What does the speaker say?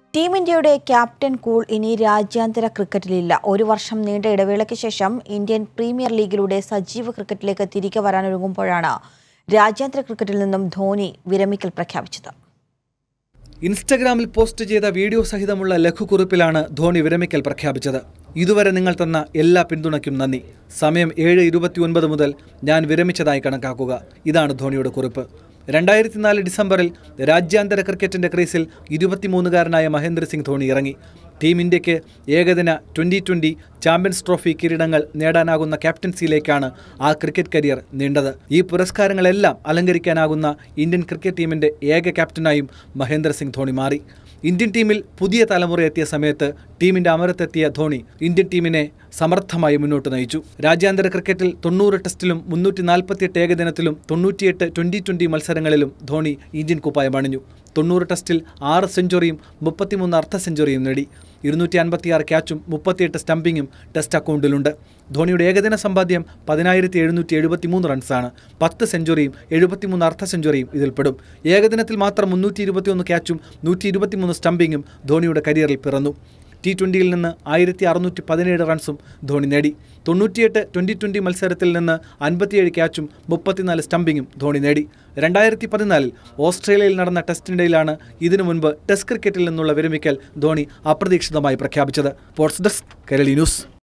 team ഇന്ത്യയുടെ captain cool ഇനി രാജ്യാന്തര ക്രിക്കറ്റിലില്ല ഒരു വർഷം നീണ്ട ഇടവേളയ്ക്ക് ശേഷം ഇന്ത്യൻ പ്രീമിയർ ലീഗിലൂടെ സജീവ ക്രിക്കറ്റിലേക്ക് തിരികെ വരാനൊരുങ്ങുമ്പോഴാണ് രാജ്യാന്തര ക്രിക്കറ്റിൽ നിന്നും ധോണി വിരമിക്കൽ പ്രഖ്യാപിച്ചത് ഇൻസ്റ്റഗ്രാമിൽ പോസ്റ്റ് ചെയ്ത വീഡിയോ സഹിതമുള്ള ലഘുക്കുറിപ്പിലാണ് ധോണി വിരമിക്കൽ പ്രഖ്യാപിച്ചത് ഇതുവരെ നിങ്ങൾ തന്ന എല്ലാ പിന്തുണയ്ക്കും നന്ദി സമയം ഏഴ് ഇരുപത്തിയൊൻപത് മുതൽ ഞാൻ വിരമിച്ചതായി കണക്കാക്കുക ഇതാണ് ധോണിയുടെ കുറിപ്പ് രണ്ടായിരത്തി നാല് ഡിസംബറിൽ രാജ്യാന്തര ക്രിക്കറ്റിന്റെ ക്രീസിൽ ഇരുപത്തിമൂന്നുകാരനായ മഹേന്ദ്ര സിംഗ് ധോണി ഇറങ്ങി ടീം ഇന്ത്യക്ക് ഏകദിന ട്വൻ്റി ട്വൻ്റി ചാമ്പ്യൻസ് ട്രോഫി കിരീടങ്ങൾ നേടാനാകുന്ന ക്യാപ്റ്റൻസിയിലേക്കാണ് ആ ക്രിക്കറ്റ് കരിയർ നീണ്ടത് ഈ പുരസ്കാരങ്ങളെല്ലാം അലങ്കരിക്കാനാകുന്ന ഇന്ത്യൻ ക്രിക്കറ്റ് ടീമിന്റെ ഏക ക്യാപ്റ്റനായും മഹേന്ദ്ര സിംഗ് ധോണി മാറി ഇന്ത്യൻ ടീമിൽ പുതിയ തലമുറ എത്തിയ സമയത്ത് ടീമിന്റെ അമരത്തെത്തിയ ധോണി ഇന്ത്യൻ ടീമിനെ സമർത്ഥമായി മുന്നോട്ട് നയിച്ചു രാജ്യാന്തര ക്രിക്കറ്റിൽ തൊണ്ണൂറ് ടെസ്റ്റിലും മുന്നൂറ്റി നാൽപ്പത്തിയെട്ട് ഏകദിനത്തിലും തൊണ്ണൂറ്റിയെട്ട് ട്വൻ്റി ട്വൻ്റി മത്സരങ്ങളിലും ധോണി ഇന്ത്യൻ കുപ്പായം അണിഞ്ഞു തൊണ്ണൂറ് ടെസ്റ്റിൽ ആറ് സെഞ്ചുറിയും മുപ്പത്തിമൂന്ന് അർദ്ധ സെഞ്ചുറിയും നേടി ഇരുന്നൂറ്റി അൻപത്തിയാറ് ക്യാച്ചും മുപ്പത്തിയെട്ട് സ്റ്റംപിങ്ങും ടെസ്റ്റ് അക്കൗണ്ടിലുണ്ട് ധോണിയുടെ ഏകദിന സമ്പാദ്യം പതിനായിരത്തി എഴുന്നൂറ്റി എഴുപത്തിമൂന്ന് റൺസാണ് പത്ത് സെഞ്ചുറിയും എഴുപത്തിമൂന്ന് അർദ്ധ സെഞ്ചുറിയും ഇതിൽപ്പെടും ഏകദിനത്തിൽ മാത്രം മുന്നൂറ്റി ഇരുപത്തിയൊന്ന് ക്യാച്ചും നൂറ്റി ഇരുപത്തിമൂന്ന് സ്റ്റംപിങ്ങും ധോണിയുടെ കരിയറിൽ പിറന്നു ടി ട്വൻ്റിയിൽ നിന്ന് ആയിരത്തി അറുന്നൂറ്റി പതിനേഴ് റൺസും ധോണി നേടി തൊണ്ണൂറ്റിയെട്ട് ട്വൻ്റി ട്വൻ്റി മത്സരത്തിൽ നിന്ന് അൻപത്തിയേഴ് ക്യാച്ചും മുപ്പത്തിനാല് സ്റ്റംപിങ്ങും ധോണി നേടി രണ്ടായിരത്തി പതിനാലിൽ ഓസ്ട്രേലിയയിൽ നടന്ന ടെസ്റ്റിനിടയിലാണ് ഇതിനു മുൻപ് ടെസ്റ്റ് ക്രിക്കറ്റിൽ നിന്നുള്ള വിരമിക്കൽ ധോണി അപ്രതീക്ഷിതമായി പ്രഖ്യാപിച്ചത് സ്പോർട്സ് ഡെസ്ക് കേരളി ന്യൂസ്